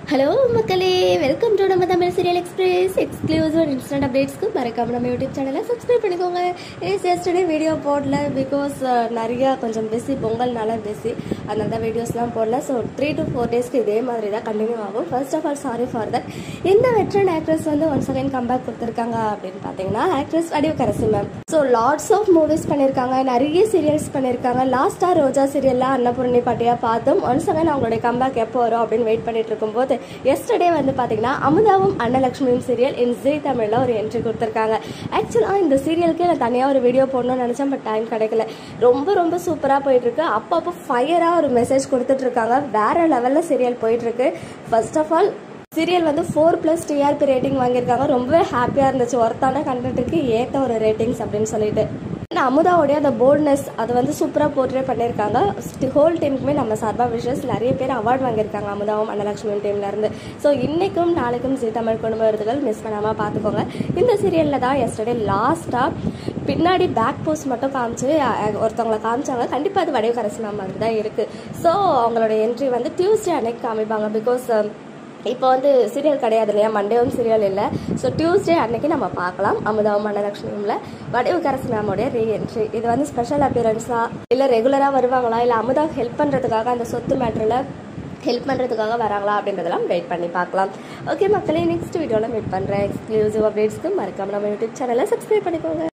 hello மக்களே welcome to நம்ம Tamil serial express exclusive and instant அப்டேட்ஸ்க்கு மறக்காம நம்ம யூடியூப் சேனலை சப்ஸ்கிரைப் பண்ணிக்கோங்க ஏஸ் எஸ்டர்டே வீடியோ போடல பிகாஸ் நிறையா கொஞ்சம் பிஸி பொங்கல்னால பிஸி அதனால தான் வீடியோஸ்லாம் போடல ஸோ த்ரீ டு ஃபோர் டேஸ்க்கு இதே மாதிரி தான் கண்டினியூ ஆகும் first of all sorry for that இந்த வெட்ரன் ஆக்ட்ரஸ் வந்து ஒன்ஸ் அகைன் கம்பேக் கொடுத்துருக்காங்க அப்படின்னு பார்த்தீங்கன்னா actress Vadivukkarasi ma'am so lots of movies பண்ணியிருக்காங்க நிறைய சீரியல்ஸ் பண்ணியிருக்காங்க லாஸ்ட்டாக ரோஜா சீரியலில் அன்னபூர்ணி பாட்டியாக பார்த்தோம் ஒன்ஸ் அகைன் அவங்களுடைய கம்பேக் எப்போ வரும் அப்படின்னு வெயிட் பண்ணிட்டு இருக்கும்போது எஸ்டர்டே வந்து பார்த்தீங்கன்னா அமுதாவும் அன்னலட்சுமியும் சீரியல் இன் ஜி தமிழில் ஒரு என்ட்ரி கொடுத்துருக்காங்க ஆக்சுவலாக இந்த சீரியலுக்கு நான் தனியாக ஒரு வீடியோ போடணும்னு நினச்சேன் பட் டைம் கிடைக்கல ரொம்ப ரொம்ப சூப்பராக போயிட்டுருக்கு அப்பப்போ ஃபயராக ஒரு மெசேஜ் கொடுத்துட்ருக்காங்க வேற லெவலில் சீரியல் போயிட்டுருக்கு ஃபர்ஸ்ட் ஆஃப் ஆல் சீரியல் வந்து ஃபோர் ப்ளஸ் டிஆர்பி ரேட்டிங் வாங்கியிருக்காங்க ரொம்பவே ஹாப்பியாக இருந்துச்சு ஒர்த்தான கண்டென்ட்டுக்கு ஏற்ற ஒரு ரேட்டிங்ஸ் அப்படின்னு சொல்லிட்டு ஆனால் அமுதாவுடைய அந்த போல்ட்னஸ் அது வந்து சூப்பராக போர்ட்ரே பண்ணியிருக்காங்க ஹோல் டீமுக்குமே நம்ம சார்பாக விஷஸ் நிறைய பேர் அவார்ட் வாங்கியிருக்காங்க அமுதாவும் அன்னலட்சுமி டீம்ல இருந்து ஸோ இன்னைக்கும் நாளைக்கும் ஜி தமிழ் குடும்ப விருதுகள் மிஸ் பண்ணாமல் பார்த்துக்கோங்க இந்த சீரியலில் தான் எஸ்டர்டே லாஸ்ட்டாக பின்னாடி பேக் போஸ்ட் மட்டும் காமிச்சு அஹ், ஒருத்தவங்களை காமிச்சாங்க கண்டிப்பாக அது வடிவ கரசி மேம் மாதிரி தான் இருக்குது ஸோ அவங்களோட என்ட்ரி வந்து டியூஸ்டே அன்னைக்கு காமிப்பாங்க பிகாஸ் இப்போ வந்து சீரியல் கிடையாது இல்லையா மண்டேவும் சீரியல் இல்லை ஸோ டியூஸ்டே அன்னைக்கு நம்ம பார்க்கலாம் அமுதாவும் மன்னலட்சுமியில் வடிவு கரசி மேமோடைய ரீஎன்ட்ரி இது வந்து ஸ்பெஷல் அப்பியரன்ஸா இல்லை ரெகுலராக வருவாங்களா இல்லை அமுதா ஹெல்ப் பண்ணுறதுக்காக அந்த சொத்து மேட்டரில் ஹெல்ப் பண்ணுறதுக்காக வராங்களா அப்படின்றதெல்லாம் வெயிட் பண்ணி பார்க்கலாம் ஓகே மக்களே நெக்ஸ்ட் வீடியோவில் மீட் பண்ணுறேன் எக்ஸ்க்ளூசிவ் அப்டேட்ஸ்க்கு மறக்காம நம்ம யூடியூப் சேனலை சப்ஸ்கிரைப் பண்ணிக்கோங்க